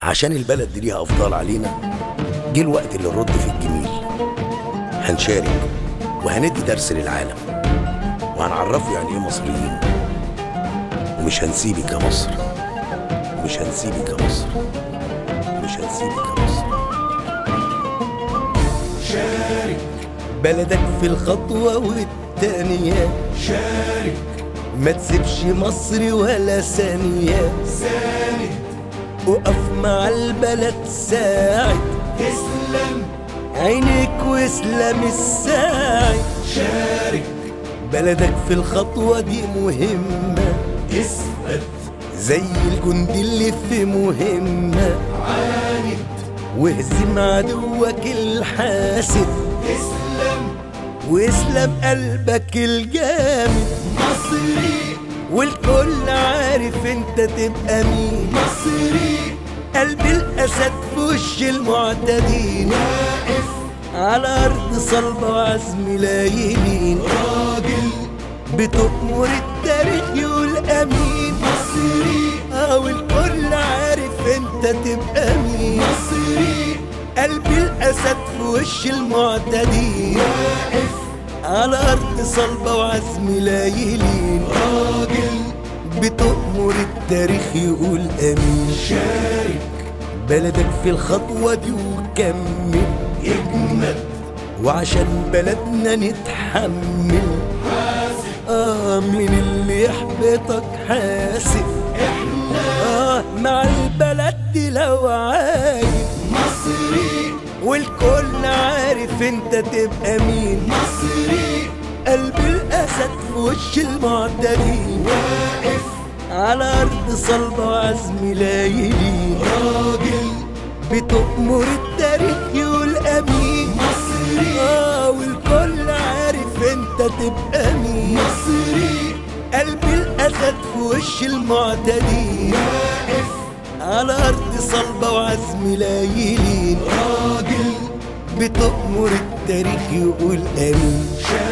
عشان البلد دي ليها أفضال علينا جه الوقت اللي نرد في الجميل هنشارك وهندي درس للعالم وهنعرفه يعني ايه مصريين ومش هنسيبك يا مصر مش هنسيبك يا مصر مش هنسيبك يا مصر شارك بلدك في الخطوة والتانية شارك ما تسيبش مصر ولا ثانية ساند وقف مع البلد ساعد تسلم عينيك واسلام الساعد شارك بلدك في الخطوة دي مهمة اثبت زي الجندي اللي في مهمة عاند واهزم عدوك الحاسد تسلم واسلم قلبك الجامد مصري والكل عارف انت تبقى مين مصري قلب الاسد في وش المعتدين واقف على ارض صلبة وعزم لايلين راجل بتأمر التاريخ يقول امين مصري اه والكل عارف انت تبقى مين مصري قلب الاسد في وش المعتدين واقف على ارض صلبة وعزم لايلين راجل بتأمر التاريخ يقول امين شارك بلدك في الخطوة دي وكمل اجمد وعشان بلدنا نتحمل حاسب اه من اللي يحبطك حاسب احنا اه مع البلد دي لو عايز مصري والكل عارف انت تبقى مين مصري قلب الاسد في وش المعتدين واقف على ارض صلبة وعزم لايلين راجل بتأمر التاريخ يقول امين مصري اه والكل عارف انت تبقى مين مصري قلب الاسد في وش المعتدين واقف على ارض صلبة وعزم لايلين راجل بتأمر التاريخ يقول امين شارك